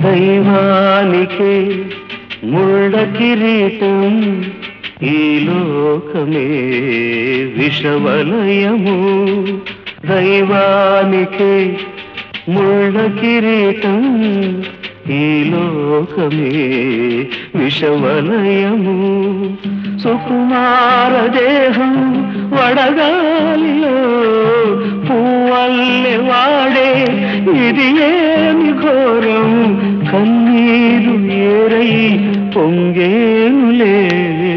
దైవానికి ముళ్ళ కిరీటం ఈ లోకమే విషవలయము దైవానికి ముళ్ళ కిరీటం ఈ లోకమే విషవలయము సుకుమార దేహం వడగాలిలో పువ్వల్లె వాడే ఇది ఏమి ఘోరం కన్నీరు ఏరై పొంగేనులే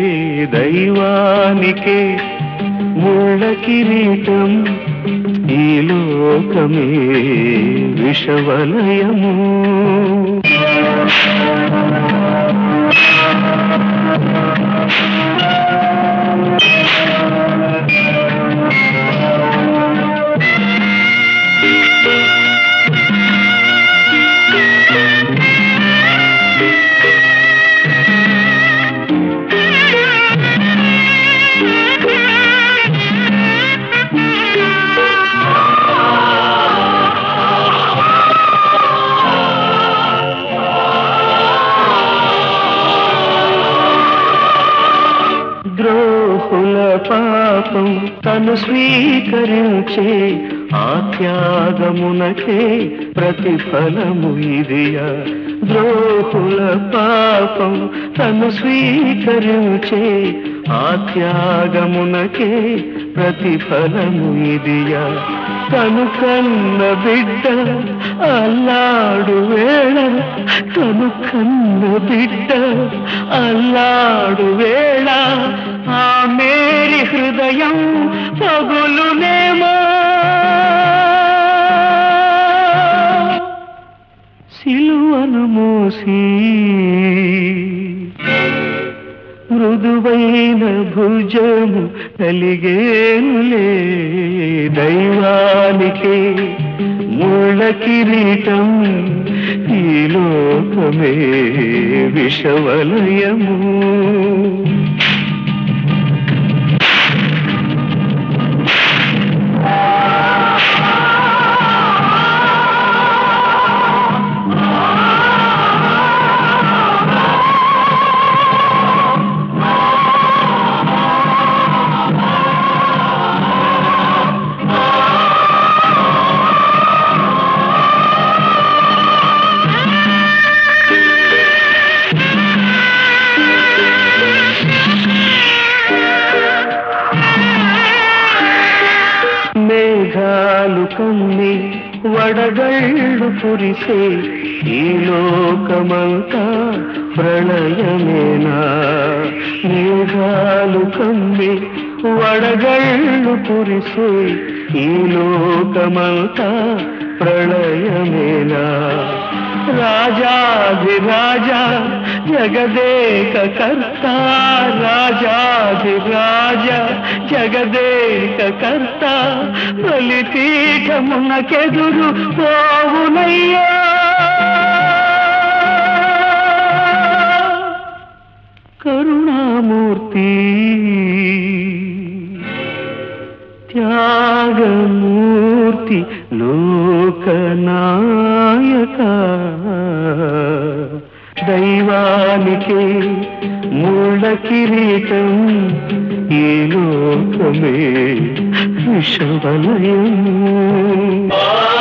దైవానికే ముళ్ళ కిరీటం ఈ లోకమే విషవలయము ద్రోహుల పాపం తను స్వీకరించే ఆ త్యాగమునకే ప్రతిఫలము ఇదియా ద్రోహుల పాపం తను స్వీకరించే ఆ త్యాగమునకే ప్రతిఫలము ఇదియా తను కన్న బిడ్డ అల్లాడు వేళ తను కన్న బిడ్డ అల్లాడు వేళ ఆ మేరి హృదయం పగులునేమో సిలువను మోసి మృదువైన భుజము కలిగేనులే దైవానికి ముళ్ళ కిరీటం ఈ లోకమే విషవలయము మేఘాలు కమ్మి వడగళ్ళు కురిసే ఈ లోకమంతా ప్రళయమేనా మేఘాలు కమ్మి వడగళ్ళు కురిసే ఈ లోకమంతా ప్రళయమేనా రాజాధిరాజా జగదేక కర్త రాజాధిరాజ జగదేక కర్త బలిపీఠమునకెదురు పోవునయ్యా కరుణామూర్తి త్యాగమూర్తి లోకనాయక దైవానికి ముళ్ళ కిరీటం ఈ లోకమే విషవలయము